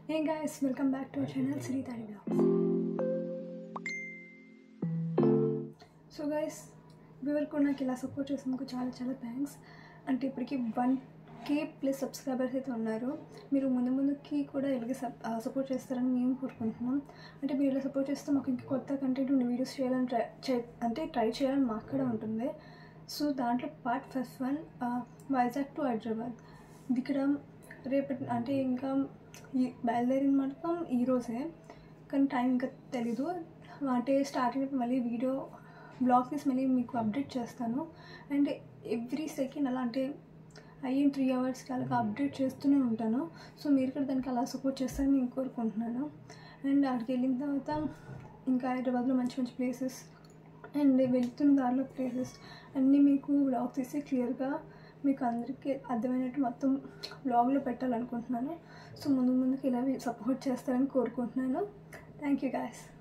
Hey guys, welcome back to our channel Sri Tari Vlogs. So guys ఎవరు కూడా నాకు ఇలా సపోర్ట్ చేసినందుకు చాలా చాలా థ్యాంక్స్ అంటే ఇప్పటికి వన్ కే ప్లస్ సబ్స్క్రైబర్స్ అయితే ఉన్నారు మీరు ముందు ముందుకి కూడా ఇలాగే సపోర్ట్ చేస్తారని మేము కోరుకుంటున్నాం అంటే మీరు ఇలా సపోర్ట్ చేస్తే మాకు ఇంకా కొత్త కంటెంట్ ఉండే వీడియోస్ చేయాలని ట్రై చే అంటే ట్రై చేయాలని మాకు కూడా ఉంటుంది సో దాంట్లో part first one Vizag to Hyderabad దిగడం రేపటి అంటే ఇంకా ఈ బయలుదేరిన మాత్రం ఈరోజే కానీ టైం ఇంకా తెలీదు అంటే స్టార్టింగ్ మళ్ళీ వీడియో బ్లాగ్ తీసి మళ్ళీ మీకు అప్డేట్ చేస్తాను అండ్ ఎవ్రీ సెకండ్ అలా అంటే అయిన త్రీ అవర్స్కి అలాగ అప్డేట్ చేస్తూనే ఉంటాను సో మీరు కూడా దానికి అలా సపోర్ట్ చేస్తారని నేను కోరుకుంటున్నాను అండ్ అక్కడికి వెళ్ళిన తర్వాత ఇంకా హైదరాబాద్లో మంచి మంచి ప్లేసెస్ అండ్ వెళ్తున్న దారిలో ప్లేసెస్ అన్నీ మీకు బ్లాగ్ తీసి క్లియర్గా మీకు అందరికీ అర్థమైనట్టు మొత్తం బ్లాగ్లో పెట్టాలనుకుంటున్నాను సో ముందు ముందుకు ఇలా సపోర్ట్ చేస్తారని కోరుకుంటున్నాను థ్యాంక్ యూ గాయస్